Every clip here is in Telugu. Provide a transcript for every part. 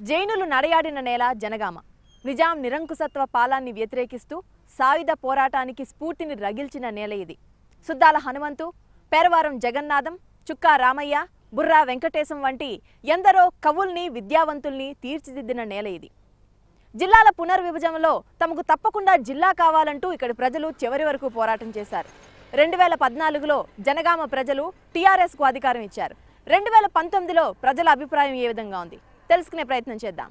జైనులు నడయాడిన నేల జనగామ నిజాం నిరంకుశత్వ పాలాన్ని వ్యతిరేకిస్తూ సాయుధ పోరాటానికి స్ఫూర్తిని రగిల్చిన నేల ఇది సుద్దాల హనుమంతు పేరవారం జగన్నాథం చుక్కా రామయ్య బుర్రా వెంకటేశం వంటి ఎందరో కవుల్ని విద్యావంతుల్ని తీర్చిదిద్దిన నేల ఇది జిల్లాల పునర్విభజనలో తమకు తప్పకుండా జిల్లా కావాలంటూ ఇక్కడి ప్రజలు చివరి వరకు పోరాటం చేశారు రెండు వేల పద్నాలుగులో జనగామ ప్రజలు టీఆర్ఎస్కు అధికారం ఇచ్చారు రెండు వేల పంతొమ్మిదిలో ప్రజల అభిప్రాయం ఏ విధంగా ఉంది తెలుసుకునే ప్రయత్నం చేద్దాం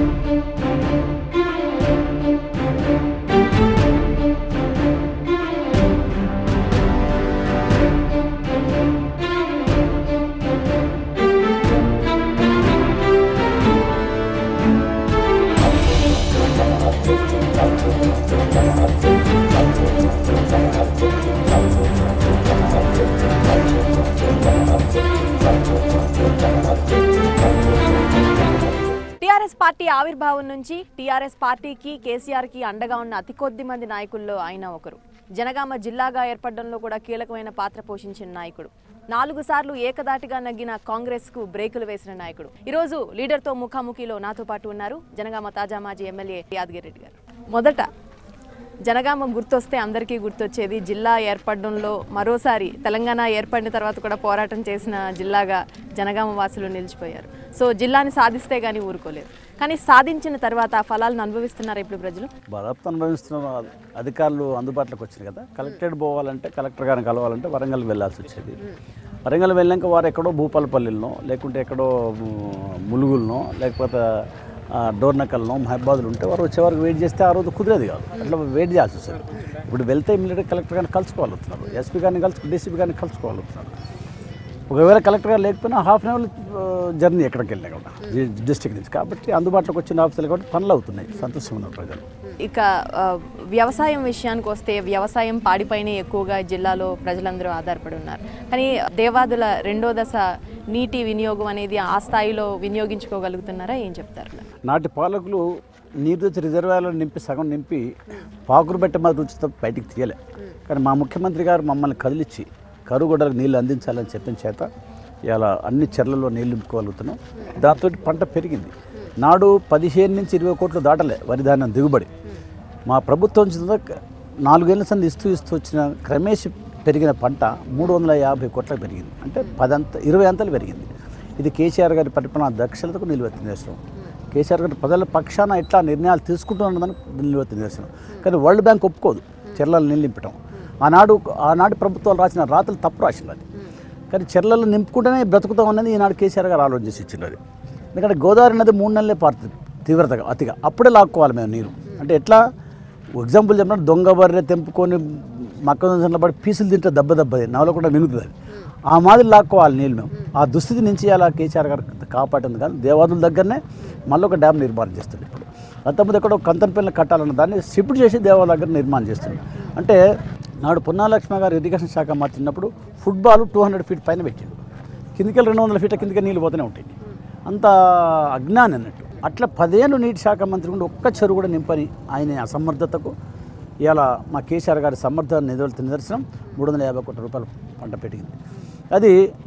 టీఆర్ఎస్ పార్టీ ఆవిర్భావం నుంచి టీఆర్ఎస్ పార్టీకి కేసీఆర్కి అండగా ఉన్న అతి కొద్ది మంది నాయకుల్లో ఆయన ఒకరు జనగామ జిల్లాగా ఏర్పడడంలో కూడా కీలకమైన పాత్ర పోషించిన నాయకుడు నాలుగు సార్లు ఏకదాటిగా నగ్గిన కాంగ్రెస్ కు బ్రేకులు వేసిన నాయకుడు ఈరోజు లీడర్తో ముఖాముఖిలో నాతో పాటు ఉన్నారు జనగామ తాజా మాజీ ఎమ్మెల్యే యాదగిరి రెడ్డి గారు మొదట జనగామ గుర్తొస్తే అందరికీ గుర్తొచ్చేది జిల్లా ఏర్పడడంలో మరోసారి తెలంగాణ ఏర్పడిన తర్వాత కూడా పోరాటం చేసిన జిల్లాగా జనగామ వాసులు నిలిచిపోయారు సో జిల్లాని సాధిస్తే కానీ ఊరుకోలేరు కానీ సాధించిన తర్వాత ఆ ఫలాలను అనుభవిస్తున్నారు ఇప్పుడు ప్రజలు దాదాపు అనుభవిస్తున్న అధికారులు అందుబాటులోకి వచ్చినాయి కదా కలెక్టరేట్ పోవాలంటే కలెక్టర్ గారిని కలవాలంటే వరంగల్ వెళ్ళాల్సి వచ్చేది వరంగల్ వెళ్ళాక వారు ఎక్కడో భూపాలపల్లిలో లేకుంటే ఎక్కడో ము- ములుగులనో లేకపోతే ఆ, డోర్నకల్నో మహబాద్లు ఉంటే వారు వచ్చే వరకు వెయిట్ చేస్తే ఆ రోజు కుదిరేది కాదు అట్లా వెయిట్ చేయాల్సి వస్తుంది ఇప్పుడు వెళ్తే ఇమీడియట్గా కలెక్టర్ గారిని కలుసుకోగలుగుతున్నారు ఎస్పీ గారిని కలుసు డీసీపీ గారిని కలుసుకోగలుగుతున్నారు ఒకవేళ కలెక్టర్ గారు లేకపోయినా హాఫ్ అన్ అవర్ జర్నీ ఎక్కడికి వెళ్ళినా కూడా డిస్ట్రిక్ట్ నుంచి కాబట్టి అందుబాటులోకి వచ్చిన ఆఫీసులు కాబట్టి పనులు అవుతున్నాయి సంతోషంగా ఉన్నారు ప్రజలు ఇక ఆ, వ్యవసాయం విషయానికి వస్తే వ్యవసాయం పాడిపైనే ఎక్కువగా జిల్లాలో ప్రజలందరూ ఆధారపడి ఉన్నారు కానీ దేవాదుల రెండో దశ నీటి వినియోగం అనేది ఆ స్థాయిలో వినియోగించుకోగలుగుతున్నారా ఏం చెప్తారు నాటి పాలకులు నీరు తెచ్చి రిజర్వాయర్లో నింపి సగం నింపి పాకురు బెట్ట మీద రుచితో బయటికి తీయలే కానీ మా ముఖ్యమంత్రి గారు మమ్మల్ని కదిలిచ్చి కరుగొడలకు నీళ్లు అందించాలని చెప్పిన చేత ఇలా అన్ని చెర్లలో నీళ్లు నింపుకోగలుగుతున్నాం దాంతో పంట పెరిగింది నాడు పదిహేను నుంచి ఇరవై కోట్లు దాటలే వరి ధాన్యం దిగుబడి మా ప్రభుత్వం వచ్చిన నాలుగేళ్ల సంది ఇస్తూ ఇస్తూ వచ్చిన క్రమేసి పెరిగిన పంట మూడు వందల యాభై కోట్లకు పెరిగింది అంటే పదంత ఇరవై అంతలు పెరిగింది ఇది కేసీఆర్ గారి పరిపాలన దక్షతకు నిలువెత్తి నిదర్శనం కేసీఆర్ గారి ప్రజల పక్షాన ఎట్లా నిర్ణయాలు తీసుకుంటున్నదని నిలువెత్తి నిదర్శనం కానీ వరల్డ్ బ్యాంక్ ఒప్పుకోదు చెర్లలో నీళ్ళు నింపటం ఆనాడు ఆనాటి ప్రభుత్వాలు రాసిన రాతలు తప్పు రాసింది అది కానీ చెర్లలో నింపుకుంటేనే బ్రతుకుతాం అనేది ఈనాడు కేసీఆర్ గారు ఆలోచించి ఇచ్చింది అది ఎందుకంటే గోదావరి నది మూడు నెలలే పారుతుంది తీవ్రతగా అతిగా అప్పుడే లాక్కోవాలి మేము నీరు అంటే ఎట్లా ఎగ్జాంపుల్ చెప్పిన దొంగ బర్రె తెంపుకొని మొక్కజొన్న పడి పీసులు తింటే దెబ్బ దెబ్బది నవలో కూడా మిగులుతుంది అది ఆ మాదిరి లాక్కోవాలి నీళ్ళు మేము ఆ దుస్థితి నుంచి అలా కేసీఆర్ గారు కాపాడింది కానీ దేవాదుల దగ్గరనే మళ్ళీ ఒక డ్యామ్ నిర్మాణం చేస్తుంది ఇప్పుడు అంతకుముందు ఎక్కడో కంతనపల్లి కట్టాలన్న దాన్ని షిఫ్ట్ చేసి దేవాల దగ్గర నిర్మాణం చేస్తుంది అంటే నాడు పొన్నాలక్ష్మి గారు ఇరిగేషన్ శాఖ మార్చినప్పుడు ఫుట్బాల్ టూ హండ్రెడ్ ఫీట్ పైన పెట్టిండు కిందికి రెండు వందల ఫీట్ల కిందికి నీళ్ళు పోతూనే ఉంటాయి అంత అజ్ఞానం అన్నట్టు అట్లా పదేళ్ళు నీటి శాఖ మంత్రి ఉండి ఒక్క చెరువు కూడా నింపని ఆయన అసమర్థతకు ఇలా మా కేసీఆర్ గారి సమర్థ నిధులతో నిదర్శనం మూడు వందల యాభై కోట్ల రూపాయలు పంట పెట్టింది అది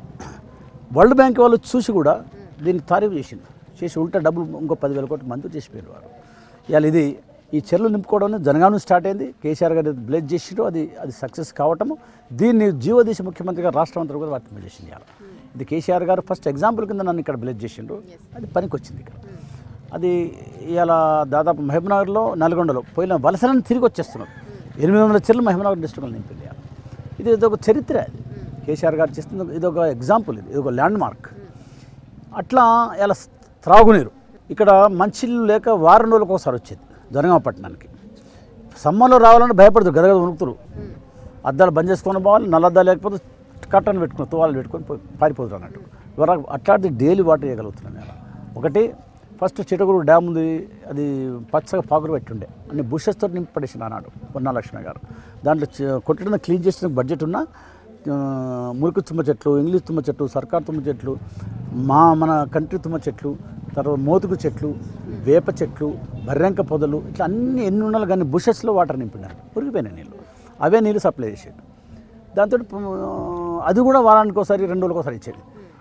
వరల్డ్ బ్యాంక్ వాళ్ళు చూసి కూడా దీన్ని తారీఫ్ చేసింది చేసి ఉల్టా డబ్బులు ఇంకో పదివేల కోట్లు మంజూరు చేసిపోయారు వారు ఇవాళ ఇది ఈ చెరువులు నింపుకోవడం జనగానం స్టార్ట్ అయింది కేసీఆర్ గారు బ్లెడ్ చేసిండ్రు అది అది సక్సెస్ కావటము దీన్ని జీవోదేశ ముఖ్యమంత్రి గారు రాష్ట్రం అంతా కూడా వర్తింపజేసింది ఇవాళ ఇది కేసీఆర్ గారు ఫస్ట్ ఎగ్జాంపుల్ కింద నన్ను ఇక్కడ బ్లెడ్ చేసిండ్రు అది పనికి వచ్చింది ఇక్కడ అది ఇలా దాదాపు మహబూబ్నగర్లో నల్గొండలో పోయిన వలసలను తిరిగి వచ్చేస్తున్నారు ఎనిమిది వందల చెర్లు మహబూబ్నగర్ డిస్ట్రిక్ట్లో నింపింది ఇవాళ. ఇది ఇది ఒక చరిత్ర అది కేసీఆర్ గారు చేస్తుంది ఇది ఒక ఎగ్జాంపుల్ ఇది ఇది ఒక ల్యాండ్ మార్క్ అట్లా ఇలా త్రాగునీరు ఇక్కడ మంచిళ్ళు లేక వారం రోజులకు ఒకసారి వచ్చేది జనగామ పట్టణానికి సమ్మర్లో రావాలంటే భయపడదు గదగద ఉనుకుతురు అద్దాలు బంద్ చేసుకొని పోవాలి నల్లద్దాలు లేకపోతే కట్టను పెట్టుకుని తువాలు పెట్టుకొని పోయి పారిపోతారు అన్నట్టు ఇవాళ అట్లాంటి డైలీ వాటర్ చేయగలుగుతున్నాను నేను ఒకటి ఫస్ట్ చిటగురు డ్యామ్ ఉంది అది పచ్చగా పాకురు పెట్టుండే అన్ని బుషెస్తో నింపి పడేసింది ఆనాడు పొన్నా లక్ష్మి గారు దాంట్లో చ- కొట్టడం క్లీన్ చేసిన బడ్జెట్ ఉన్న ఆ, మురికి తుమ్మ చెట్లు ఇంగ్లీష్ తుమ్మ చెట్లు సర్కార్ తుమ్మ చెట్లు మా మన కంట్రీ తుమ్మ చెట్లు తర్వాత మోతుకు చెట్లు వేప చెట్లు బర్రెంక పొదలు ఇట్లా అన్ని ఎన్ని ఉండాలి కానీ బుషెస్లో వాటర్ నింపినారు మురిగిపోయినాయి నీళ్ళు అవే నీళ్ళు సప్లై చేసేది దాంతో అది కూడా వారానికి ఒకసారి రెండు రోజులకు ఒకసారి ఇచ్చేది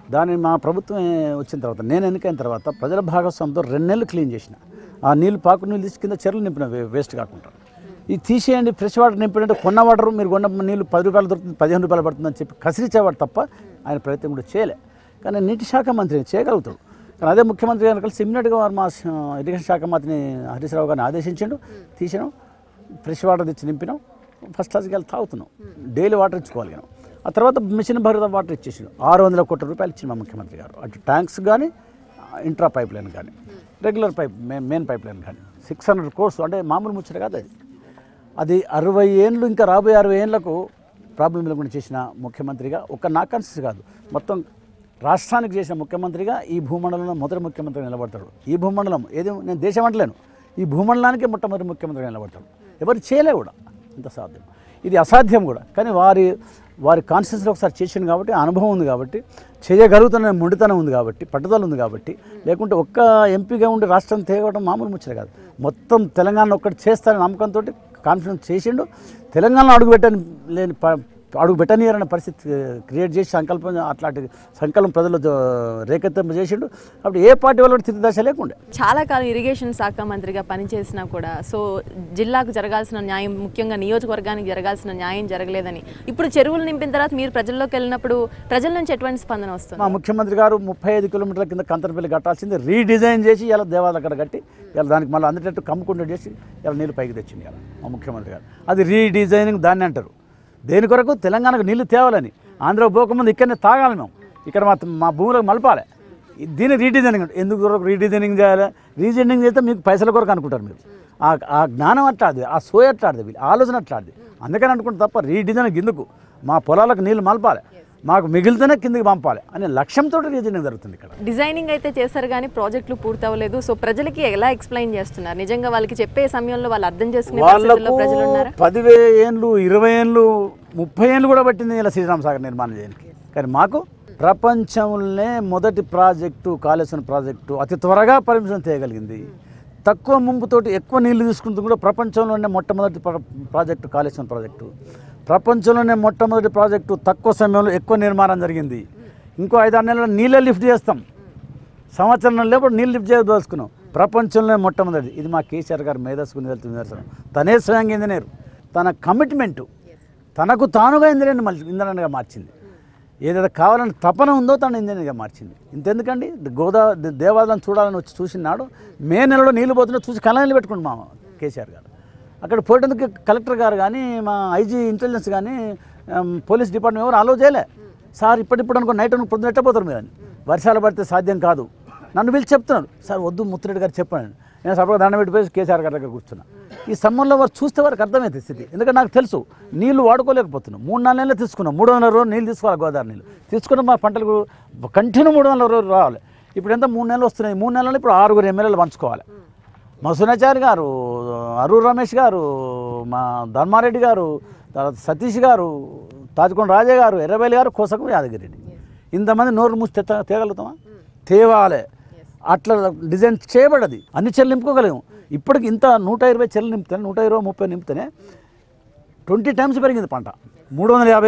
దాన్ని మా ప్రభుత్వం వచ్చిన తర్వాత నేను ఎన్నికైన తర్వాత ప్రజల భాగస్వామ్యంతో రెండు నెలలు క్లీన్ చేసిన ఆ నీళ్ళు పాకు నీళ్ళు తీసి కింద చెరువులు నింపిన వే- వేస్ట్ కాకుండా ఇది తీసేయండి ఫ్రెష్ వాటర్ నింపినట్టు కొన్న వాటర్ మీరు కొన్న నీళ్ళు పది రూపాయలు దొరుకుతుంది పదిహేను రూపాయలు పడుతుందని చెప్పి కసిరిచ్చేవాడు తప్ప ఆయన ప్రయత్నం కూడా చేయలే కానీ నీటి శాఖ మంత్రి చేయగలుగుతాడు కానీ అదే ముఖ్యమంత్రి గారిని కలిసి ఇమ్మీడియట్గా వారు మా శ- ఇరిగేషన్ శాఖ మంత్రిని హరీష్ రావు గారిని ఆదేశించిండు తీసినాం ఫ్రెష్ వాటర్ తెచ్చి నింపినాం ఫస్ట్ క్లాస్కి వెళ్ళి తాగుతున్నాం డైలీ వాటర్ ఇచ్చుకోవాలి మనం ఆ తర్వాత మిషన్ భరిత వాటర్ ఇచ్చేసాడు ఆరు వందల కోట్ల రూపాయలు ఇచ్చింది మా ముఖ్యమంత్రి గారు అటు ట్యాంక్స్ కానీ ఇంట్రా పైప్ లైన్ కానీ regular pipe main main pipe line కానీ సిక్స్ హండ్రెడ్ కోర్స్ అంటే మామూలు ముచ్చట కాదు అది అది అరవై ఏండ్లు ఇంకా రాబోయే అరవై ఏళ్ళకు ప్రాబ్లం లేకుండా చేసిన ముఖ్యమంత్రిగా ఒక నా కాన్స్టిట్యూన్సీ కాదు మొత్తం రాష్ట్రానికి చేసిన ముఖ్యమంత్రిగా ఈ భూమండలంలో మొదటి ముఖ్యమంత్రి నిలబడతాడు ఈ భూమండలం ఏది నేను దేశం అంటలేను ఈ భూమండలానికి మొట్టమొదటి ముఖ్యమంత్రిగా నిలబడతాడు ఎవరు చేయలే కూడా ఇంత సాధ్యం ఇది అసాధ్యం కూడా కానీ వారి వారి కాన్స్టిట్యూన్సీలో ఒకసారి చేసింది కాబట్టి ఆ అనుభవం ఉంది కాబట్టి చేయగలుగుతున్న మొండితనం ఉంది కాబట్టి పట్టుదల ఉంది కాబట్టి లేకుంటే ఒక్క ఎంపీగా ఉండి రాష్ట్రం తేవడం మామూలు ముచ్చట కాదు మొత్తం తెలంగాణ ఒక్కటి చేస్తారని నమ్మకంతో కాన్ఫిడెన్స్ చేసిండు తెలంగాణ అడుగు పెట్టని లేని ప- అడుగు పెట్టనీయాలనే పరిస్థితి క్రియేట్ చేసి సంకల్పం అట్లాంటి సంకల్పం ప్రజలు రేకెత్తింప చేసిండు కాబట్టి ఏ పార్టీ వాళ్ళు కూడా తిరిగి దశ లేకుండే చాలా కాలం ఇరిగేషన్ శాఖ మంత్రిగా పనిచేసినా కూడా సో జిల్లాకు జరగాల్సిన న్యాయం ముఖ్యంగా నియోజకవర్గానికి జరగాల్సిన న్యాయం జరగలేదని ఇప్పుడు చెరువులు నింపిన తర్వాత మీరు ప్రజల్లోకి వెళ్ళినప్పుడు ప్రజల నుంచి ఎటువంటి స్పందన వస్తుంది మా ముఖ్యమంత్రి గారు ముప్పై ఐదు కిలోమీటర్ల కింద కంతరపల్లి కట్టాల్సింది రీడిజైన్ చేసి ఇలా దేవాలయం అక్కడ కట్టి ఇలా దానికి మళ్ళీ అందేటట్టు కమ్ముకుంటూ చేసి ఇలా నీళ్ళు పైకి తెచ్చింది ఇలా మా ముఖ్యమంత్రి గారు అది రీడిజైనింగ్ దాన్ని అంటారు దేని కొరకు తెలంగాణకు నీళ్లు తేవాలని ఆంధ్ర పోకముందు ఇక్కడనే తాగాలి మేము ఇక్కడ మా మా భూములకు మలపాలి ఇది- దీన్ని రీడిజైనింగ్ అంటారు. ఎందుకు కొరకు రీడిజైనింగ్ చేయాలి రీడిజైనింగ్ చేస్తే మీకు పైసల కొరకు అనుకుంటారు మీరు ఆ ఆ జ్ఞానం అట్లాది ఆ సోయ అట్లాది వీళ్ళు ఆలోచన అట్లాది అందుకని అనుకుంటే తప్ప రీడిజైనింగ్ ఎందుకు మా పొలాలకు నీళ్లు మలపాలి మాకు మిగిలితేనే కిందికి పంపాలి అనే లక్ష్యంతో రీజనింగ్ జరుగుతుంది ఇక్కడ డిజైనింగ్ అయితే చేశారు కానీ ప్రాజెక్టులు పూర్తవలేదు సో ప్రజలకి ఎలా ఎక్స్ప్లెయిన్ చేస్తున్నారు నిజంగా వాళ్ళకి చెప్పే సమయంలో వాళ్ళు అర్థం చేసుకునే పరిస్థితుల్లో వాళ్ళకు ప్రజలు ఉన్నారా పదివే ఏండ్లు ఇరవై ఏండ్లు ముప్పై ఏండ్లు కూడా పట్టింది ఇలా శ్రీరామ్ సాగర్ నిర్మాణం చేయడానికి కానీ మాకు ప్రపంచంలోనే మొదటి ప్రాజెక్టు కాళేశ్వరం ప్రాజెక్టు అతి త్వరగా పర్మిషన్ తేయగలిగింది తక్కువ ముంపుతోటి ఎక్కువ నీళ్లు తీసుకుంటూ కూడా ప్రపంచంలోనే మొట్టమొదటి ప్ర- ప్రాజెక్టు కాళేశ్వరం ప్రాజెక్టు ప్రపంచంలోనే మొట్టమొదటి ప్రాజెక్టు తక్కువ సమయంలో ఎక్కువ నిర్మాణం జరిగింది ఇంకో ఐదారు నెలల నీళ్ళే లిఫ్ట్ చేస్తాం సంవత్సరం లేకపోతే నీళ్ళు లిఫ్ట్ చేయదలుచుకున్నాం ప్రపంచంలో మొట్టమొదటి ఇది మా కేసీఆర్ గారు మేధస్సుకు నిదలుతుంది నిదర్శనం తనే స్వయంగా ఇంజనీర్ తన కమిట్మెంట్ తనకు తానుగా ఇంజనీర్ని మళ్ళీ ఇంజనీర్గా మార్చింది ఏదైతే కావాలని తపన ఉందో తను ఇంజనీర్గా మార్చింది ఇంతెందుకండి గోదా దేవాలయం చూడాలని వచ్చి చూసినాడు మే నెలలో నీళ్ళు పోతున్నా చూసి కళాయిలు పెట్టుకుంటు మా కేసీఆర్ గారు అక్కడ పోయేందుకు కలెక్టర్ గారు కానీ మా ఐజీ ఇంటెలిజెన్స్ కానీ ఆమ్, పోలీస్ డిపార్ట్మెంట్ ఎవరు అలో చేయలే సార్ ఇప్పటిప్పుడు అనుకో నైట్ అనుకో పొద్దున ఎట్టపోతారు మీరు అని వర్షాలు పడితే సాధ్యం కాదు నన్ను పిలిచి చెప్తున్నాడు సార్ వద్దు ముత్తిరెడ్డి గారు చెప్పండి నేను సపరేట్ దండం పెట్టిపోయి కేసీఆర్ గారి దగ్గర కూర్చున్నా ఈ సమ్మర్లో వారు చూస్తే వారికి అర్థమైంది స్థితి ఎందుకంటే నాకు తెలుసు నీళ్లు వాడుకోలేకపోతున్నాం మూడు నాలుగు నెలలు తీసుకున్నాం మూడు వందల రోజులు నీళ్ళు తీసుకోవాలి గోదావరి నీళ్ళు తీసుకున్న మా పంటలకు కంటిన్యూ మూడు వందల రోజులు రావాలి ఇప్పుడు ఎంత మూడు నెలలు వస్తున్నాయి మూడు నెలలు ఇప్పుడు ఆరుగురు ఎమ్మెల్యేలు పంచుకోవాలి మా సునాచారి గారు అరూర్ రమేష్ గారు మా ధర్మారెడ్డి గారు తర్వాత సతీష్ గారు తాజకొండ రాజే గారు ఎర్రబెల్లి గారు కోసకు యాదగిరెడ్డి ఇంతమంది నోరు మూసి తెత్త తేగలుగుతామా తేవాలి అట్లా డిజైన్ చేయబడది అన్ని చెల్లు నింపుకోగలిగాం ఇప్పటికి ఇంత నూట ఇరవై చెల్లు నింపుతానే నూట ఇరవై ముప్పై నింపుతానే ట్వంటీ టైమ్స్ పెరిగింది పంట మూడు వందల యాభై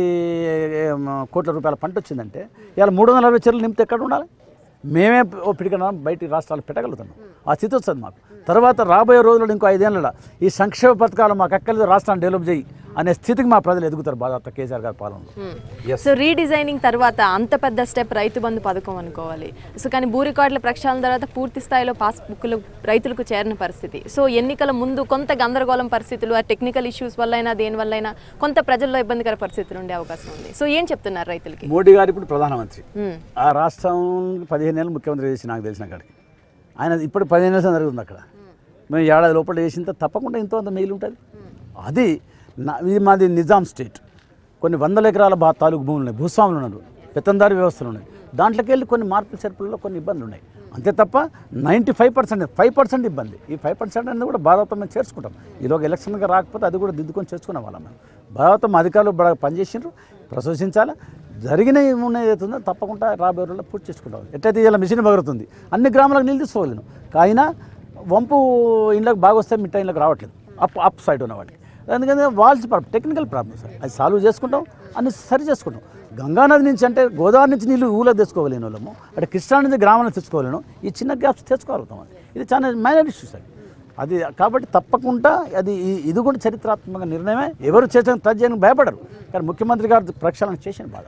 ఏం, కోట్ల రూపాయల పంట వచ్చిందంటే ఇవాళ మూడు వందల యాభై చెర్లు నింపితే ఎక్కడ ఉండాలి మేమే ఓ పిడికన బయటికి రాష్ట్రాలు పెట్టగలుగుతున్నాం ఆ స్థితి వస్తుంది మాకు తర్వాత రాబోయే రోజుల్లో ఇంకో ఐదేళ్ళ ఈ సంక్షేమ పథకాలు మాకు ఎక్కలేదు రాష్ట్రాన్ని డెవలప్ చేయి అనే స్థితికి మా ప్రజలు ఎదుగుతారు బాగా కేసీఆర్ గారి పాలనలో Yes. సో రీడిజైనింగ్ తర్వాత అంత పెద్ద స్టెప్ రైతు బంధు పథకం అనుకోవాలి సో కానీ భూ రికార్డుల ప్రక్షాళన తర్వాత పూర్తి స్థాయిలో పాస్బుక్లు రైతులకు చేరిన పరిస్థితి సో ఎన్నికల ముందు కొంత గందరగోళం పరిస్థితులు ఆ టెక్నికల్ ఇష్యూస్ వల్ల అయినా దేని వల్ల అయినా కొంత ప్రజల్లో ఇబ్బందికర పరిస్థితులు ఉండే అవకాశం ఉంది సో ఏం చెప్తున్నారు రైతులకి మోడీ గారు ఇప్పుడు ప్రధానమంత్రి మ్మ్. ఆ రాష్ట్రం పదిహేను నెలలు ముఖ్యమంత్రి చేసి నాకు తెలిసిన కాడికి ఆయన ఇప్పుడు పదిహేను నెలలు జరుగుతుంది అక్కడ మేము ఏడాది లోపల చేసిన తర్వాత తప్పకుండా ఎంతో అంత మిగిలి ఉంటుంది అది నా ఇది మాది నిజాం స్టేట్ కొన్ని వందల ఎకరాల బా తాలూకు భూములు ఉన్నాయి భూస్వాములు ఉన్నారు పెత్తందారి వ్యవస్థలు ఉన్నాయి దాంట్లోకి వెళ్ళి కొన్ని మార్పుల చేర్పులలో కొన్ని ఇబ్బందులు ఉన్నాయి అంతే తప్ప ninety five percent five percent ఇబ్బంది ఈ ఫైవ్ పర్సెంట్ అనేది కూడా భారతం మేము చేర్చుకుంటాం ఈలోగా ఎలక్షన్గా రాకపోతే అది కూడా దిద్దుకొని చేసుకునే వాళ్ళం మేము భారతం అధికారులు బాగా పనిచేసిండ్రు ప్రశంసించాలా జరిగిన ఏమున్నాయి ఏదైతుందో తప్పకుండా రాబోయే రోజుల్లో పూర్తి చేసుకుంటాం ఎట్లయితే ఇలా మిషన్ బగురుతుంది అన్ని గ్రామాలకు నీళ్ళు తీసుకోగలను అయినా వంపు ఇండ్లకు బాగా వస్తే మిట్ట ఇండ్లకు రావట్లేదు అప్ అప్ సైడ్ ఉన్న వాటికి అందుకని వాల్స్ టెక్నికల్ ప్రాబ్లమ్స్ అది సాల్వ్ చేసుకుంటాం అన్ని సరి చేసుకుంటాం గంగానది నుంచి అంటే గోదావరి నుంచి నీళ్ళు ఊళ్ళో తెచ్చుకోలేని వాళ్ళము అటు కృష్ణా నుంచి గ్రామంలో తెచ్చుకోలేను ఈ చిన్న గ్యాప్స్ తెచ్చుకోగలుగుతాం అది ఇది చాలా మైనర్ ఇష్యూస్ అది అది కాబట్టి తప్పకుండా అది ఈ- ఇది కూడా చరిత్రాత్మక నిర్ణయమే ఎవరు చేసిన ప్రజలకు భయపడరు కానీ ముఖ్యమంత్రి గారు ప్రక్షాళన చేసిన బాధ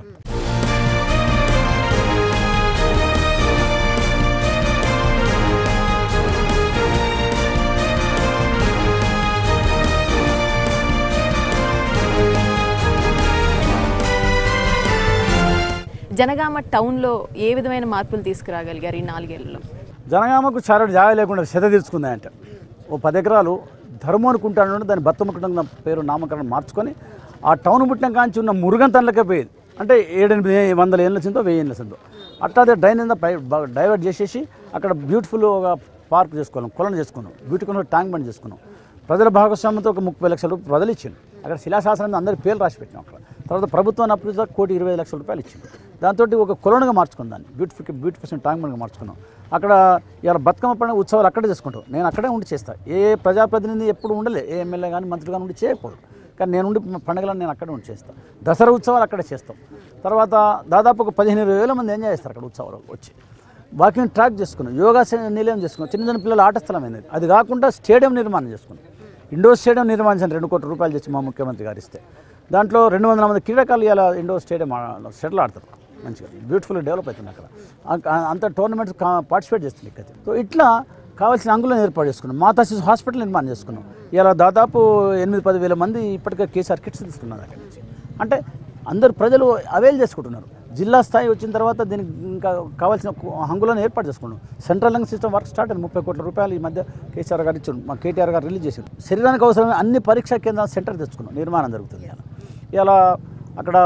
జనగామ టౌన్లో ఏ విధమైన మార్పులు తీసుకురాగలిగారు ఈ నాలుగేళ్లలో జనగామకు చారడు జాగ లేకుండా సెద తీర్చుకుందాయంట ఓ పది ఎకరాలు ధర్మం అనుకుంటాను దాన్ని బతుముకుంటున్న పేరు నామకరణం మార్చుకొని ఆ టౌన్ పుట్టిన కాంచి ఉన్న మురుగంతన్లకే పోయేది అంటే ఏడెనిమిది వందల ఏళ్ళ చిందో వెయ్యి ఏళ్ళ చిందో అట్లా డ్రైన్ అంతా పై బాగా డైవర్ట్ చేసేసి అక్కడ బ్యూటిఫుల్ ఒక పార్క్ చేసుకున్నాం కొలను చేసుకున్నాం బ్యూటిఫుల్ ట్యాంక్ బండ్ చేసుకున్నాం ప్రజల భాగస్వామ్యంతో ఒక ముప్పై లక్షల రూపాయలు ప్రజలు ఇచ్చింది అక్కడ శిలాశాసనం మీద అందరి పేర్లు రాసి పెట్టినాం అక్కడ తర్వాత ప్రభుత్వం అప్పుడు కోటి ఇరవై ఐదు లక్షల రూపాయలు ఇచ్చింది దాంతో ఒక కొలనుగా మార్చుకున్నాం దాన్ని బ్యూటిఫుల్ బ్యూటిఫికేషన్ ట్యాంక్ బండ్గా మార్చుకున్నాం అక్కడ ఇలా బతుకమ్మ పండుగ ఉత్సవాలు అక్కడే చేసుకుంటాం నేను అక్కడే ఉండి చేస్తా ఏ ప్రజాప్రతినిధి ఎప్పుడు ఉండలే ఏ ఎమ్మెల్యే కానీ మంత్రి కానీ ఉండి చేయకపోదు కానీ నేను ఉండి పండుగలను నేను అక్కడే ఉండి చేస్తాను దసరా ఉత్సవాలు అక్కడే చేస్తాం తర్వాత దాదాపు ఒక పదిహేను ఇరవై వేల మంది ఎంజాయ్ చేస్తారు అక్కడ ఉత్సవాలు వచ్చి వాకింగ్ ట్రాక్ చేసుకున్నాం యోగా సే- నిలయం చేసుకున్నాం చిన్న చిన్న పిల్లల ఆట స్థలం అయింది అది కాకుండా స్టేడియం నిర్మాణం చేసుకున్నాం ఇండోర్ స్టేడియం నిర్మాణించాను రెండు కోట్ల రూపాయలు చేసి మా ముఖ్యమంత్రి గారు ఇస్తే దాంట్లో రెండు వందల మంది క్రీడాకారులు ఇలా ఇండోర్ స్టేడియం ఆ- షటిల్ ఆడతారు మంచిగా బ్యూటిఫుల్ డెవలప్ అవుతుంది అక్కడ ఆ- అంత టోర్నమెంట్స్ పార్టిసిపేట్ చేస్తుంది ఇక్కడ సో ఇట్లా కావాల్సిన అంగులను ఏర్పాటు చేసుకున్నాం మాతా శిశు హాస్పిటల్ నిర్మాణం చేసుకున్నాం ఇలా దాదాపు ఎనిమిది పది వేల మంది ఇప్పటికే కేసీఆర్ కిట్స్ తీసుకున్నారు అక్కడి నుంచి అంటే అందరు ప్రజలు అవైల్ చేసుకుంటున్నారు జిల్లా స్థాయి వచ్చిన తర్వాత దీనికి ఇంకా కావాల్సిన కు- హంగులను ఏర్పాటు చేసుకున్నాం central lung system work start అయింది ముప్పై కోట్ల రూపాయలు ఈ మధ్య కేసీఆర్ గారు ఇచ్చారు మా కేటీఆర్ గారు రిలీజ్ చేశారు శరీరానికి అవసరమైన అన్ని పరీక్షా కేంద్రాలు సెంటర్ తెచ్చుకున్నాం నిర్మాణం జరుగుతుంది ఇలా ఇలా అక్కడ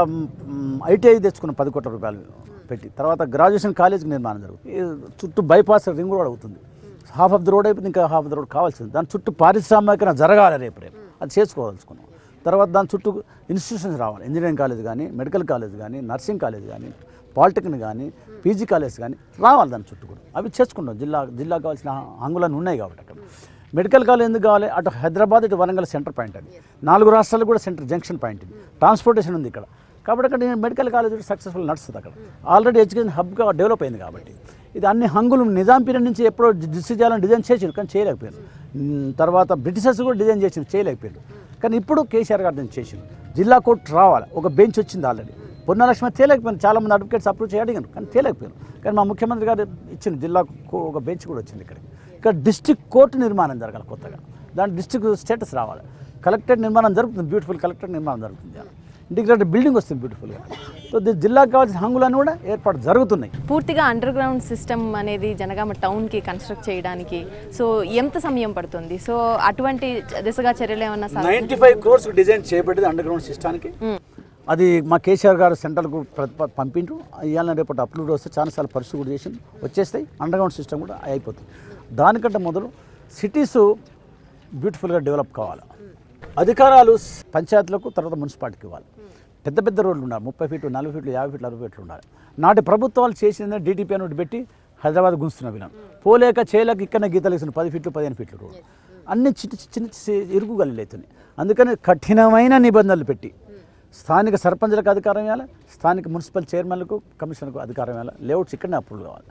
ఐటీఐ తెచ్చుకున్నాం పది కోట్ల రూపాయలు పెట్టి తర్వాత గ్రాడ్యుయేషన్ కాలేజీకి నిర్మాణం జరుగుతుంది ఈ చుట్టూ బైపాస్ రింగ్ రోడ్ అవుతుంది హాఫ్ ఆఫ్ ద రోడ్ అయిపోయింది ఇంకా హాఫ్ ఆఫ్ ద రోడ్ కావాల్సింది దాని చుట్టూ పారిశ్రామికన జరగాలి రేపు రేపు అది చేసుకోదలుచుకున్నాం తర్వాత దాని చుట్టూ ఇన్స్టిట్యూషన్స్ రావాలి ఇంజనీరింగ్ కాలేజ్ కానీ మెడికల్ కాలేజ్ కానీ నర్సింగ్ కాలేజ్ కానీ పాలిటెక్నిక్ కానీ పీజీ కాలేజ్ కానీ రావాలి దాని చుట్టూ కూడా అవి చేసుకుంటాం జిల్లా జిల్లాకు కావాల్సిన హంగులన్నీ ఉన్నాయి కాబట్టి అక్కడ మెడికల్ కాలేజ్ ఎందుకు కావాలి అటు హైదరాబాద్ ఇటు వరంగల్ సెంటర్ పాయింట్ అది నాలుగు రాష్ట్రాలకు కూడా సెంటర్ జంక్షన్ పాయింట్ ఇది ట్రాన్స్పోర్టేషన్ ఉంది ఇక్కడ కాబట్టి అక్కడ నేను మెడికల్ కాలేజ్ సక్సెస్ఫుల్ నడుస్తుంది అక్కడ ఆల్రెడీ ఎడ్యుకేషన్ హబ్గా డెవలప్ అయింది కాబట్టి ఇది అన్ని హంగులు నిజాం పీరియడ్ నుంచి ఎప్పుడో డిస్ట్రిక్ట్ చేయాలని డిజైన్ చేసిండు కానీ చేయలేకపోయారు ఉమ్, తర్వాత బ్రిటిషర్స్ కూడా డిజైన్ చేసిండు చేయలేకపోయారు కానీ ఇప్పుడు కేసీఆర్ గారు దీన్ని చేసిండు జిల్లా కోర్టు రావాలి ఒక బెంచ్ వచ్చింది ఆల్రెడీ పొన్నలక్ష్మి తేలేకపోయింది చాలా మంది అడ్వకేట్స్ అప్రూవ్ చేయ అడిగారు కానీ తేలేకపోయారు కానీ మా ముఖ్యమంత్రి గారు ఇచ్చింది జిల్లాకు కో- ఒక బెంచ్ కూడా వచ్చింది ఇక్కడ ఇక్కడ డిస్ట్రిక్ట్ కోర్టు నిర్మాణం జరగాలి కొత్తగా దాని డిస్ట్రిక్ట్ స్టేటస్ రావాలి కలెక్టరేట్ నిర్మాణం జరుగుతుంది బ్యూటిఫుల్ కలెక్టరేట్ నిర్మాణం జరుగుతుంది ఇంటిగ్రేటెడ్ బిల్డింగ్ వస్తుంది బ్యూటిఫుల్గా సో దీ- జిల్లాకు కావాల్సిన హంగులన్నీ కూడా ఏర్పాటు జరుగుతున్నాయి పూర్తిగా అండర్ గ్రౌండ్ సిస్టమ్ అనేది జనగామ టౌన్కి కన్స్ట్రక్ట్ చేయడానికి సో ఎంత సమయం పడుతుంది సో అటువంటి దిశగా చర్యలు ఏమన్నా sir ninety five crores design చేయబడింది అండర్ గ్రౌండ్ సిస్టానికి అది మా కేసీఆర్ గారు సెంట్రల్కు ప్రతిప పంపిండ్రు ఇవాళ రేపటి అప్లోడ్ వస్తే చాలాసార్లు పరిస్థితి కూడా చేసి వచ్చేస్తాయి అండర్ గ్రౌండ్ సిస్టమ్ కూడా అయిపోతుంది దానికంటే మొదలు సిటీస్ బ్యూటిఫుల్గా డెవలప్ కావాలి అధికారాలు పంచాయతీలకు తర్వాత మున్సిపాలిటీకి ఇవ్వాలి పెద్ద పెద్ద రోడ్లు ఉండాలి ముప్పై ఫీట్లు నలభై ఫీట్లు యాభై ఫీట్లు అరవై ఫీట్లు ఉండాలి నాటి ప్రభుత్వాలు చేసిన డీటీపీ అని ఒకటి పెట్టి హైదరాబాద్ గుంస్తున్న విధానం పోలేక చేయలేక ఇక్కడ గీతలు వేసిన పది ఫీట్లు పదిహేను ఫీట్లు రోడ్ అన్ని చిన్న చిన్న చిన్న ఇరుకు గల్లీలు అవుతున్నాయి అందుకని కఠినమైన నిబంధనలు పెట్టి స్థానిక సర్పంచులకు అధికారం ఇవ్వాలి స్థానిక మున్సిపల్ చైర్మన్లకు కమిషనర్కు అధికారం ఇవ్వాలి లేఅవుట్స్ ఇక్కడనే అప్రూవల్ కావాలి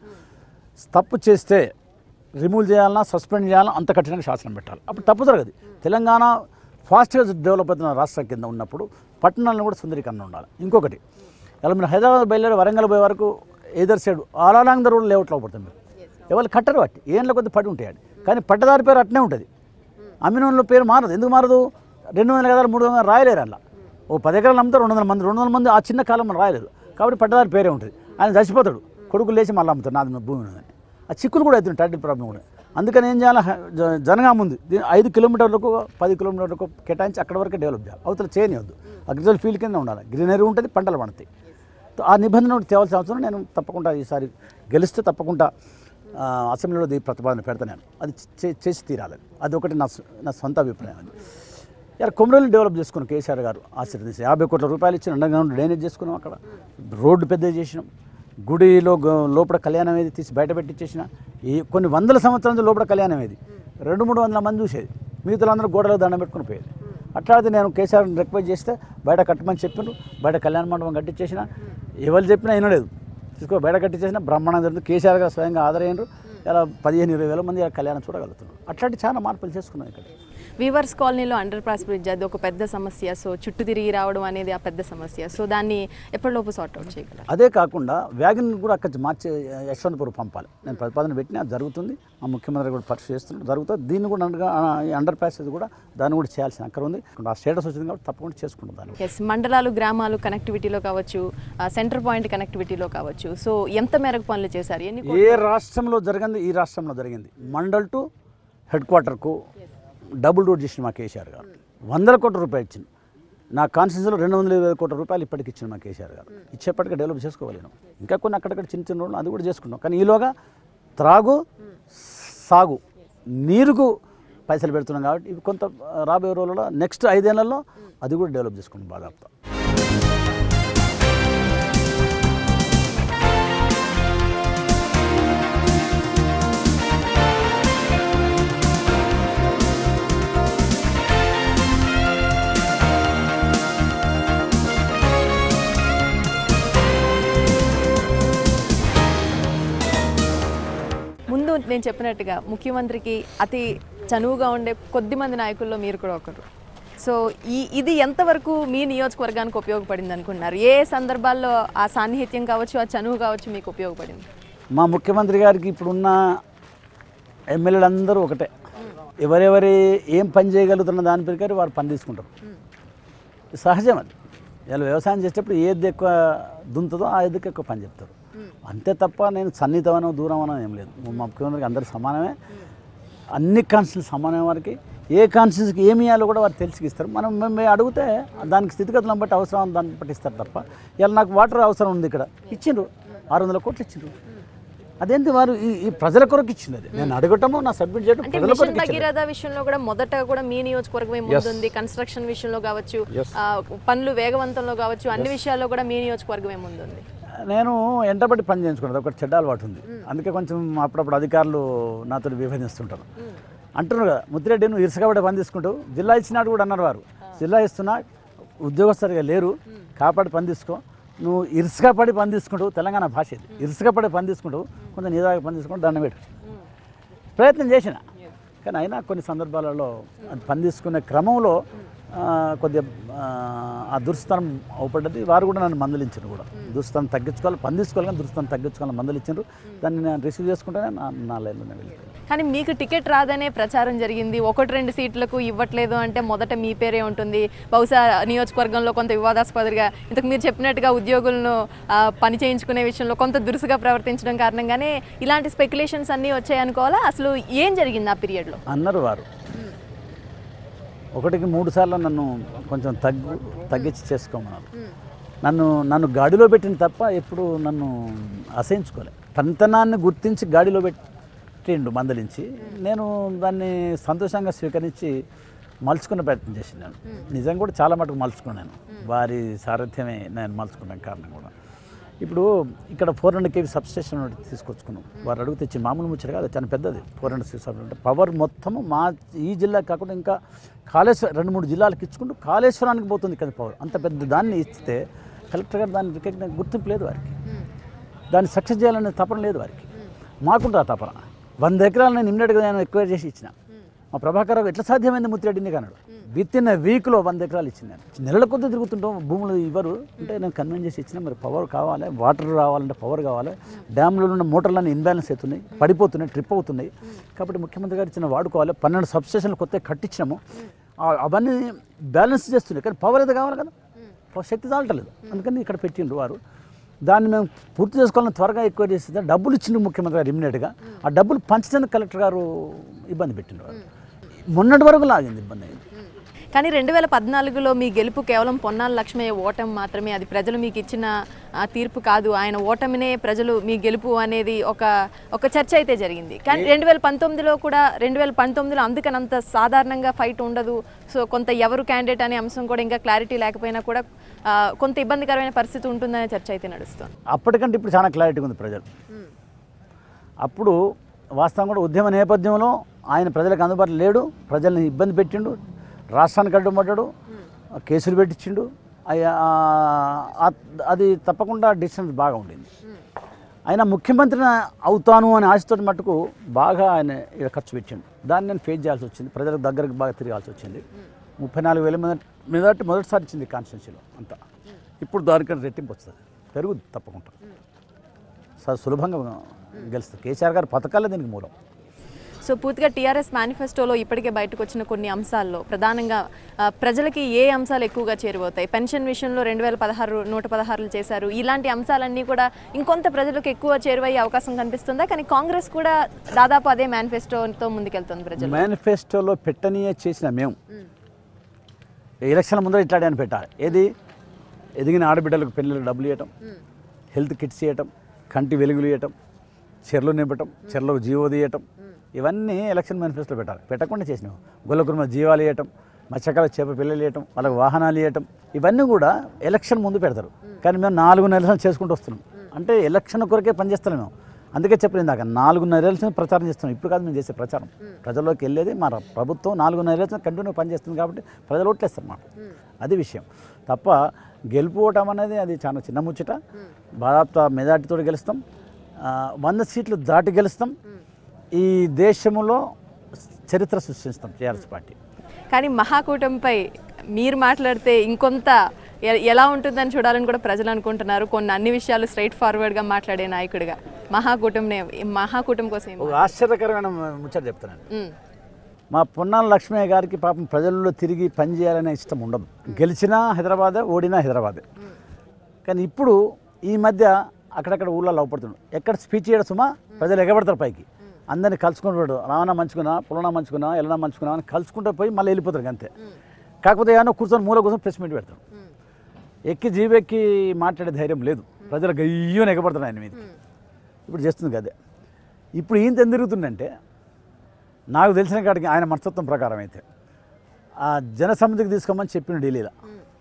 తప్పు చేస్తే రిమూవ్ చేయాలన్నా సస్పెండ్ చేయాలన్నా అంత కఠినంగా శాసనం పెట్టాలి అప్పుడు తప్పు జరగదు తెలంగాణ ఫాస్ట్గా డెవలప్ అవుతున్న రాష్ట్రం కింద ఉన్నప్పుడు పట్టణాలను కూడా సుందరీకరణ ఉండాలి ఇంకొకటి ఇలా మీరు హైదరాబాద్ బయలుదేరి వరంగల్ పోయే వరకు other side all along the road లేఅవుట్లో పడుతుంది మీరు ఎవరు కట్టరు బట్టి ఏండ్ల కొద్ది పడి ఉంటాయి ఆడ. కానీ పట్టదారి పేరు అట్నే ఉంటుంది అమ్మినోళ్ళ పేరు మారదు ఎందుకు మారదు రెండు వందల గదాలు మూడు వందలు రాయలేరు అలా ఓ పది ఎకరాలు అమ్ముతారు రెండు వందల మంది రెండు వందల మంది ఆ చిన్న కాలంలో రాయలేరు కాబట్టి పట్టదారి పేరే ఉంటుంది ఆయన చచ్చిపోతాడు కొడుకులు లేచి మళ్ళీ అమ్ముతాడు నాది నా భూమి ఉన్నదని ఆ చిక్కులు కూడా అవుతుంది టైటిల్ ప్రాబ్లం కూడా అందుకని ఏం చేయాలి హ- జ- జనగా ముందు దీని ఐదు కిలోమీటర్లకు పది కిలోమీటర్లకు కేటాయించి అక్కడ వరకు డెవలప్ చేయాలి అవతల చేయనివద్దు అగ్రికల్చర్ ఫీల్డ్ కింద ఉండాలి గ్రీనరీ ఉంటుంది పంటలు పండుతాయి తో ఆ నిబంధన ఒకటి తేవాల్సిన అవసరం నేను తప్పకుండా ఈసారి గెలిస్తే తప్పకుండా ఆ, అసెంబ్లీలో దీ ప్రతిపాదన పెడతా నేను అది చే- చేసి తీరాలి అది ఒకటి నా సొ- నా సొంత అభిప్రాయం అది యారు కొమరలు డెవలప్ చేసుకున్నాం కేసీఆర్ గారు ఆశీర్వదించి యాభై కోట్ల రూపాయలు ఇచ్చిన అండర్ గ్రౌండ్ డ్రైనేజ్ చేసుకున్నాం అక్కడ రోడ్డు పెద్ద చేసినాం గుడిలో గ- లోపల కళ్యాణం ఏది తీసి బయట పెట్టించేసిన ఈ కొన్ని వందల సంవత్సరాల నుంచి లోపల కళ్యాణం ఏది రెండు మూడు వందల మంది చూసేది మిగతా అందరూ గోడలకు దండం పెట్టుకుని పోయేది అట్లా అయితే నేను కేసీఆర్ని రిక్వెస్ట్ చేస్తే బయట కట్టమని చెప్పిండ్రు బయట కళ్యాణ మండపం కట్టించేసిన ఎవరు చెప్పినా వినలేదు తీసుకో బయట కట్టించేసిన బ్రహ్మాండం జరుగుతుంది కేసీఆర్ గారు స్వయంగా ఆదరయ్యారు ఇలా పదిహేను ఇరవై వేల మంది ఆ కళ్యాణం చూడగలుగుతున్నారు అట్లాంటి చాలా మార్పులు చేసుకున్నాం ఇక్కడ వీవర్స్ కాలనీలో అండర్ పాస్ బ్రిడ్జ్ అది ఒక పెద్ద సమస్య సో చుట్టూ తిరిగి రావడం అనేది ఆ పెద్ద సమస్య సో దాన్ని ఎప్పటిలోపు సార్ట్ అవుట్ చేయగలరు అదే కాకుండా వ్యాగన్ కూడా అక్కడ మార్చి యశ్వంతపురం పంపాలి నేను ప్రతిపాదన పెట్టినా అది జరుగుతుంది మా ముఖ్యమంత్రి కూడా పరిశీలి చేస్తున్నారు జరుగుతుంది దీన్ని కూడా అండర్ అండర్ ప్యాసేజ్ కూడా దాన్ని కూడా చేయాల్సిన అక్కడ ఉంది ఆ స్టేటస్ వచ్చింది కాబట్టి తప్పకుండా చేసుకుంటాం దాన్ని ఎస్ మండలాలు గ్రామాలు కనెక్టివిటీలో కావచ్చు సెంటర్ పాయింట్ కనెక్టివిటీలో కావచ్చు సో ఎంత మేరకు పనులు చేశారు ఎన్ని కోట్లు? ఏ రాష్ట్రంలో జరిగింది ఈ రాష్ట్రంలో జరిగింది మండల్ టు హెడ్ క్వార్టర్కు డబుల్ రోడ్ చేసిన మా కేసీఆర్ గారు వందల కోట్ల రూపాయలు ఇచ్చింది నా కాన్స్టిట్యూన్సీలో రెండు వందల ఇరవై కోట్ల రూపాయలు ఇప్పటికి ఇచ్చింది మా కేసీఆర్ గారు ఇచ్చేప్పటికి డెవలప్ చేసుకోగలిగినాం ఇంకా కొన్ని అక్కడక్కడ చిన్న చిన్న రోడ్లు అది కూడా చేసుకుంటాం కానీ ఈలోగా త్రాగు సాగు నీరుకు పైసలు పెడుతున్నాం కాబట్టి ఇవి కొంత రాబోయే రోజుల్లో నెక్స్ట్ ఐదేళ్లలో అది కూడా డెవలప్ చేసుకుంటాం బాగా ముందు నేను చెప్పినట్టుగా ముఖ్యమంత్రికి అతి చనువుగా ఉండే కొద్ది మంది నాయకుల్లో మీరు కూడా ఒకరు సో ఈ ఇది ఎంతవరకు మీ నియోజకవర్గానికి ఉపయోగపడింది అనుకుంటున్నారు ఏ సందర్భాల్లో ఆ సాన్నిహిత్యం కావచ్చు ఆ చనువు కావచ్చు మీకు ఉపయోగపడింది మా ముఖ్యమంత్రి గారికి ఇప్పుడున్న ఎమ్మెల్యేలు అందరూ ఒకటే ఎవరెవరి ఏం పని చేయగలుగుతున్న దాని ప్రకారం వారు పని తీసుకుంటారు సహజం అది ఇలా వ్యవసాయం చేసేటప్పుడు ఏది ఎక్కువ దుంతుందో ఆ ఎద్దుకు ఎక్కువ పని చెప్తారు అంతే తప్ప నేను సన్నిహితమనో దూరమనో ఏం లేదు మా ముఖ్యమంత్రికి అందరూ సమానమే అన్ని కాన్స్టిట్యూన్స్ సమానమే వారికి ఏ కాన్స్టిట్యూన్సీకి ఏమి ఇవ్వాలో కూడా వారు తెలిసి ఇస్తారు మనం మేము మేము అడిగితే దానికి స్థితిగతులను బట్టి అవసరం దాన్ని బట్టి ఇస్తారు తప్ప ఇలా నాకు వాటర్ అవసరం ఉంది ఇక్కడ ఇచ్చిండ్రు ఆరు వందల కోట్లు ఇచ్చిండ్రు అదేంటి వారు ఈ ఈ ప్రజల కొరకు ఇచ్చింది అది నేను అడగటము నా సబ్మిట్ చేయడం అంటే ప్రజల మిషన్ కొరకు ఇచ్చింది భగీరథ విషయంలో కూడా మొదట కూడా మీ నియోజకవర్గమే ముందుంది కన్స్ట్రక్షన్ విషయంలో కావచ్చు Yes. ఆ, పనులు వేగవంతంలో కావచ్చు అన్ని విషయాల్లో కూడా మీ నియోజకవర్గమే ముందుంది నేను ఎంటబడి పని చేయించుకున్నది ఒక చెడ్డ అలవాటు ఉంది అందుకే కొంచెం అప్పుడప్పుడు అధికారులు నాతో విభజిస్తుంటారు అంటున్నారు కదా ముత్తిరెడ్డి నువ్వు ఇరుసకబడి పని తీసుకుంటావు జిల్లా ఇచ్చినాడు కూడా అన్నారు వారు జిల్లా ఇస్తున్నా ఉద్యోగస్తులుగా లేరు కాపాడి పని తీసుకో నువ్వు ఇరుసుగా పడి పని తీసుకుంటావు తెలంగాణ భాష ఇది ఇరుసుగా పడి పని తీసుకుంటావు కొంచెం నీదాగా పని తీసుకుంటూ దండం పెట్టు ప్రయత్నం చేసిన కానీ అయినా కొన్ని సందర్భాలలో అది పని తీసుకునే క్రమంలో ఆ, కొద్దిగా ఆ, ఆ దుర్స్థానం అవపడ్డది వారు కూడా నన్ను మందలించారు కూడా దుర్స్థానం తగ్గించుకోవాలి పని తీసుకోవాలి కానీ దుర్స్థానం తగ్గించుకోవాలని మందలించారు దాన్ని నేను రిసీవ్ చేసుకుంటేనే నా నా లైన్లో నేను వెళ్ళిపోయాను కానీ మీకు టికెట్ రాదనే ప్రచారం జరిగింది ఒకటి రెండు సీట్లకు ఇవ్వట్లేదు అంటే మొదట మీ పేరే ఉంటుంది బహుశా నియోజకవర్గంలో కొంత వివాదాస్పదగా ఇంతకు మీరు చెప్పినట్టుగా ఉద్యోగులను ఆ, పని చేయించుకునే విషయంలో కొంత దురుసుగా ప్రవర్తించడం కారణంగానే ఇలాంటి స్పెక్యులేషన్స్ అన్నీ వచ్చాయనుకోవాలా అసలు ఏం జరిగింది ఆ పీరియడ్లో అన్నారు వారు ఒకటికి మూడు సార్లు నన్ను కొంచెం తగ్గు తగ్గించి చేసుకోమన్నారు నన్ను నన్ను గాడిలో పెట్టిన తప్ప ఎప్పుడు నన్ను అసహించుకోలే తనతనాన్ని గుర్తించి గాడిలో పెట్టిండు మందలించి నేను దాన్ని సంతోషంగా స్వీకరించి మలుచుకునే ప్రయత్నం చేసినాను నిజంగా కూడా చాలా మటుకు మలుచుకున్నాను వారి సారథ్యమే నేను మలుచుకున్నాను కారణం కూడా ఇప్పుడు ఇక్కడ ఫోర్ హండ్రెడ్ కేవీ సబ్స్టేషన్ ఒకటి తీసుకొచ్చుకున్నాం వారు అడుగు తెచ్చి మామూలు ముచ్చట కాదు చాలా పెద్దది ఫోర్ హండ్రెడ్ సిక్స్ హండ్రెడ్ అంటే పవర్ మొత్తము మా ఈ జిల్లా కాకుండా ఇంకా కాళేశ్వరం రెండు మూడు జిల్లాలకు ఇచ్చుకుంటూ కాళేశ్వరానికి పోతుంది కదా పవర్ అంత పెద్ద దాన్ని ఇస్తే కలెక్టర్ గారు దాన్ని రికగ్నైజ్ గుర్తింపు లేదు వారికి దాన్ని సక్సెస్ చేయాలనే తపన లేదు వారికి మాకుంటుంది ఆ తపన వంద ఎకరాలు నేను ఇమ్మీడియట్గా నేను ఎక్వైర్ చేసి ఇచ్చిన మా ప్రభాకర్ రావు ఎట్లా సాధ్యమైంది ముత్తిరెడ్డిని కన్నాడు విత్ ఇన్ వీక్లో వంద ఎకరాలు ఇచ్చింది నేను నెలల కొద్ది తిరుగుతుంటాం భూములు ఇవ్వరు అంటే నేను కన్వెన్స్ చేసి ఇచ్చిన మరి పవర్ కావాలి వాటర్ రావాలంటే పవర్ కావాలి డ్యామ్లో ఉన్న మోటార్లన్నీ ఇన్బ్యాలెన్స్ అవుతున్నాయి పడిపోతున్నాయి ట్రిప్ అవుతున్నాయి కాబట్టి ముఖ్యమంత్రి గారు ఇచ్చిన వాడుకోవాలి పన్నెండు సబ్స్టేషన్లు కొత్త కట్టించినాము ఆ- అవన్నీ బ్యాలెన్స్ చేస్తున్నాయి కానీ పవర్ అయితే కావాలి కదా పవర్ శక్తి చాలటలేదు అందుకని ఇక్కడ పెట్టిండ్రు వారు దాన్ని మేము పూర్తి చేసుకోవాలని త్వరగా ఎక్కువ చేస్తే డబ్బులు ఇచ్చిండు ముఖ్యమంత్రి గారు ఇమ్మీడియట్గా ఆ డబ్బులు పంచడానికి కలెక్టర్ గారు ఇబ్బంది పెట్టిండు వారు మొన్నటి వరకు లాగింది ఇబ్బంది అయింది కానీ రెండు వేల పద్నాలుగులో మీ గెలుపు కేవలం పొన్నాల లక్ష్మయ్య ఓటమి మాత్రమే అది ప్రజలు మీకు ఇచ్చిన ఆ, తీర్పు కాదు ఆయన ఓటమినే ప్రజలు మీ గెలుపు అనేది ఒక ఒక చర్చ అయితే జరిగింది కానీ రెండు వేల పంతొమ్మిదిలో కూడా రెండు వేల పంతొమ్మిదిలో అందుకని అంత సాధారణంగా ఫైట్ ఉండదు సో కొంత ఎవరు క్యాండిడేట్ అనే అంశం కూడా ఇంకా క్లారిటీ లేకపోయినా కూడా ఆ, కొంత ఇబ్బందికరమైన పరిస్థితి ఉంటుందనే చర్చ అయితే నడుస్తుంది అప్పటికంటే ఇప్పుడు చాలా క్లారిటీ ఉంది ప్రజలు అప్పుడు వాస్తవం కూడా ఉద్యమ నేపథ్యంలో ఆయన ప్రజలకు అందుబాటులో లేడు ప్రజల్ని ఇబ్బంది పెట్టిండు రాష్ట్రానికి అడ్డుపడ్డాడు కేసులు పెట్టించిండు అయ్యా, ఆ, అది తప్పకుండా డిస్టెన్స్ బాగా ఉండింది ఆయన ముఖ్యమంత్రిని అవుతాను అనే ఆశతో మటుకు బాగా ఆయన ఈడ ఖర్చు పెట్టిండు దాన్ని నేను ఫేస్ చేయాల్సి వచ్చింది ప్రజలకు దగ్గరకు బాగా తిరగాల్సి వచ్చింది ముప్పై నాలుగు వేల మీద మీద మొదటిసారి ఇచ్చింది కాన్స్టిట్యున్సీలో అంతా ఇప్పుడు దానికంటే రెట్టింపు వస్తుంది పెరుగుద్ది తప్పకుండా స- సులభంగా గెలుస్తుంది కేసీఆర్ గారి పథకాలే దీనికి మూలం సో పూర్తిగా టీఆర్ఎస్ మేనిఫెస్టోలో ఇప్పటికే బయటకు వచ్చిన కొన్ని అంశాల్లో ప్రధానంగా ఆ, ప్రజలకి ఏ అంశాలు ఎక్కువగా చేరువవుతాయి పెన్షన్ విషయంలో రెండు వేల పదహారు నూట పదహారులు చేశారు ఇలాంటి అంశాలన్నీ కూడా ఇంకొంత ప్రజలకు ఎక్కువ చేరువయ్యే అవకాశం కనిపిస్తుందా కానీ కాంగ్రెస్ కూడా దాదాపు అదే మేనిఫెస్టోతో ముందుకెళ్తుంది ప్రజలు మేనిఫెస్టోలో పెట్టనీయే చేసిన మేము ఎలక్షన్ ముందర ఇట్లాంటి అని పెట్టాలి ఏది ఎదిగిన ఆడబిడ్డలకు పెళ్ళిళ్ళకి డబ్బులు ఇవ్వటం హెల్త్ కిట్స్ ఇవ్వటం కంటి వెలుగులు ఇవ్వటం చెర్లు నింపటం చెర్లకు జీవో తీయటం ఇవన్నీ ఎలక్షన్ మేనిఫెస్టోలో పెట్టాలి పెట్టకుండా చేసినాం గొల్లకుర్మ జీవాలు ఇవ్వటం మత్స్యకాల చేప పిల్లలు ఇవ్వటం వాళ్ళకి వాహనాలు ఇవ్వటం ఇవన్నీ కూడా ఎలక్షన్ ముందు పెడతారు కానీ మేము నాలుగు నెలలు చేసుకుంటూ వస్తున్నాం అంటే ఎలక్షన్ కొరకే పనిచేస్తాం మేము అందుకే చెప్పలేదు ఇందాక నాలుగున్నర ఎలక్షన్ ప్రచారం చేస్తున్నాం ఇప్పుడు కాదు మేము చేసే ప్రచారం ప్రజల్లోకి వెళ్ళేది మా ప్రభుత్వం నాలుగున్నర ఎలక్షన్ కంటిన్యూ పనిచేస్తుంది కాబట్టి ప్రజలు ఓట్లేస్తారు మాట అది విషయం తప్ప గెలుపుకోవటం అనేది అది చాలా చిన్న ముచ్చట బాధాప్త మెజార్టీతో గెలుస్తాం ఆ, వంద సీట్లు దాటి గెలుస్తాం ఈ దేశంలో చరిత్ర సృష్టిస్తాం టీఆర్ఎస్ పార్టీ కానీ మహాకూటమిపై మీరు మాట్లాడితే ఇంకొంత ఎ- ఎలా ఉంటుందని చూడాలని కూడా ప్రజలు అనుకుంటున్నారు కొన్ని అన్ని విషయాలు స్ట్రైట్ ఫార్వర్డ్గా మాట్లాడే నాయకుడిగా మహాకూటమిని మహాకూటమి కోసం ఏం ఒక ఆశ్చర్యకరమైన ముచ్చట చెప్తున్నాను ఉమ్, మా పొన్నాల లక్ష్మయ్య గారికి పాపం ప్రజల్లో తిరిగి పనిచేయాలనే ఇష్టం ఉండదు గెలిచినా హైదరాబాదే ఓడినా హైదరాబాదే కానీ ఇప్పుడు ఈ మధ్య అక్కడక్కడ ఊళ్ళో అవపడుతున్నాడు ఎక్కడ స్పీచ్ చేయడం సుమా ప్రజలు ఎగబడతారు పైకి అందరిని కలుసుకుంటాడు రావనా మంచుకున్నా పులనా మంచుకున్నా ఎలనా మంచుకున్నా అని కలుసుకుంటూ పోయి మళ్ళీ వెళ్ళిపోతారు అంతే కాకపోతే ఏమన్నా కూర్చొని మూల కోసం ప్రెస్ మీట్ పెడతాడు ఎక్కి జీవెక్కి మాట్లాడే ధైర్యం లేదు ప్రజలు గయ్యని ఎగబడతాడు ఆయన మీద ఇప్పుడు చేస్తుంది కదే ఇప్పుడు ఈయన ఎందుకు తిరుగుతుందంటే నాకు తెలిసిన కాడికి ఆయన మనస్తత్వం ప్రకారం అయితే ఆ జనసమితికి తీసుకోమని చెప్పిన ఢిల్లీలో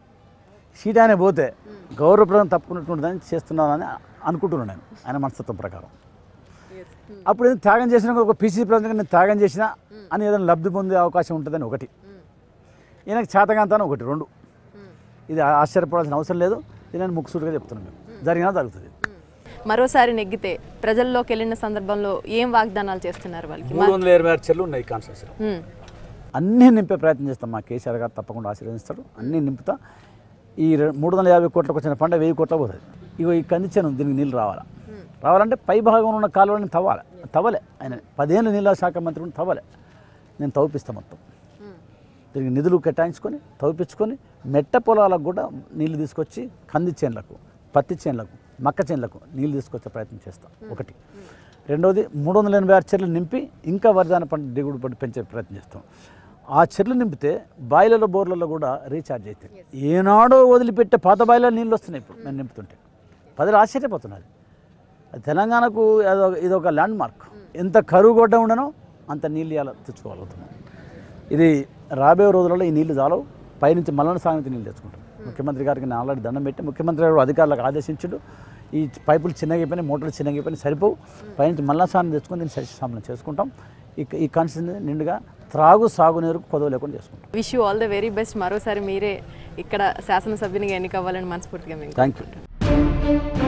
సీట్ ఆయన పోతే గౌరవప్రదం తప్పుకున్నట్టుంటుందని చేస్తున్నానని అనుకుంటున్నాను నేను ఆయన మనస్తత్వం ప్రకారం అప్పుడు ఏదో త్యాగం చేసిన ఒక పీసీ ప్రెసిడెంట్ నేను త్యాగం చేసిన అని ఏదైనా లబ్ధి పొందే అవకాశం ఉంటుందని ఒకటి ఈయనకు చేతగాంతాను ఒకటి రెండు ఇది ఆశ్చర్యపడాల్సిన అవసరం లేదు ఇది నేను ముక్కుసూటిగా చెప్తున్నాను మేము జరిగినా జరుగుతుంది మరోసారి నెగ్గితే ప్రజల్లోకి వెళ్ళిన సందర్భంలో ఏం వాగ్దానాలు చేస్తున్నారు వాళ్ళకి మూడు వందల ఇరవై ఆరు చెల్లు ఉన్నాయి కాన్స్టిట్యూన్సీలో ఉమ్, అన్నీ నింపే ప్రయత్నం చేస్తాం మా కేసీఆర్ గారు తప్పకుండా ఆశీర్వదిస్తాడు అన్నీ నింపుతా ఈ రె- మూడు వందల యాభై కోట్లకు వచ్చిన పంట వెయ్యి కోట్ల పోతుంది ఇగో ఈ కందిచ్చాను దీనికి నీళ్ళు రావాలా రావాలంటే పై భాగంలో ఉన్న కాలువని తవ్వాలి తవ్వలే ఆయన పదిహేను నీళ్ళ శాఖ మంత్రి ఉండి తవ్వలే నేను తవ్విపిస్తాను మొత్తం దీనికి నిధులు కేటాయించుకొని తవ్విపించుకొని మెట్ట పొలాలకు కూడా నీళ్లు తీసుకొచ్చి కంది చేన్లకు పత్తి చేన్లకు మక్క చేన్లకు నీళ్లు తీసుకొచ్చే ప్రయత్నం చేస్తాం ఒకటి రెండోది మూడు వందల ఎనభై ఆరు చెర్లు నింపి ఇంకా వరదాన పంట దిగుడు పంట పెంచే ప్రయత్నం చేస్తాం ఆ చెర్లు నింపితే బాయిలలో బోర్లలో కూడా రీఛార్జ్ అవుతాయి ఏనాడో వదిలిపెట్టే పాత బాయిలో నీళ్ళు వస్తున్నాయి ఇప్పుడు మేము నింపుతుంటే ప్రజలు ఆశ్చర్యపోతున్నారు అది తెలంగాణకు అదొక ఇదొక ల్యాండ్ మార్క్ ఎంత కరువు గొడ్డ ఉండనో అంత నీళ్ళు ఇవాళ తెచ్చుకోగలుగుతున్నాం ఇది రాబోయే రోజులలో ఈ నీళ్లు చాలవు పైనుంచి మల్లన సాగుతీ నీళ్ళు తెచ్చుకుంటాం ముఖ్యమంత్రి గారికి నేను ఆల్రెడీ దండం పెట్టి ముఖ్యమంత్రి గారు అధికారులకు ఆదేశించుడు ఈ పైపులు చిన్నగైపోయినాయి మోటార్లు చిన్నగైపోయినాయి సరిపోవు పైనుంచి మల్లన సాగుని తెచ్చుకొని దీన్ని సస్యశామలం చేసుకుంటాం ఈ ఈ కాన్స్టిట్యూన్సీ నిండుగా త్రాగు సాగునీరు కొదవ లేకుండా చేసుకుంటాం wish you all the very best మరోసారి మీరే ఇక్కడ శాసనసభ్యునిగా ఎన్నికవ్వాలని మనస్ఫూర్తిగా మేము థ్యాంక్ యూ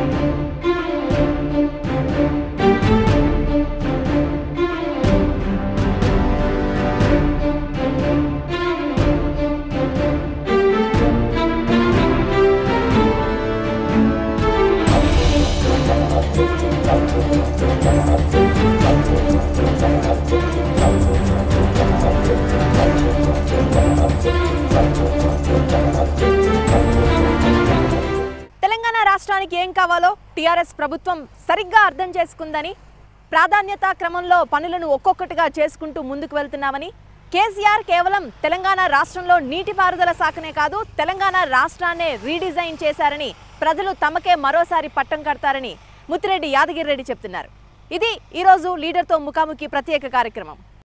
తెలంగాణ రాష్ట్రానికి ఏం కావాలో టీఆర్ఎస్ ప్రభుత్వం సరిగ్గా అర్థం చేసుకుందని ప్రాధాన్యత క్రమంలో పనులను ఒక్కొక్కటిగా చేసుకుంటూ ముందుకు వెళ్తున్నామని కేసీఆర్ కేవలం తెలంగాణ రాష్ట్రంలో నీటిపారుదల శాఖనే కాదు తెలంగాణ రాష్ట్రాన్నే రీడిజైన్ చేశారని ప్రజలు తమకే మరోసారి పట్టం కడతారని ముత్తిరెడ్డి యాదగిరి రెడ్డి చెప్తున్నారు ఇది ఈరోజు లీడర్తో ముఖాముఖి ప్రత్యేక కార్యక్రమం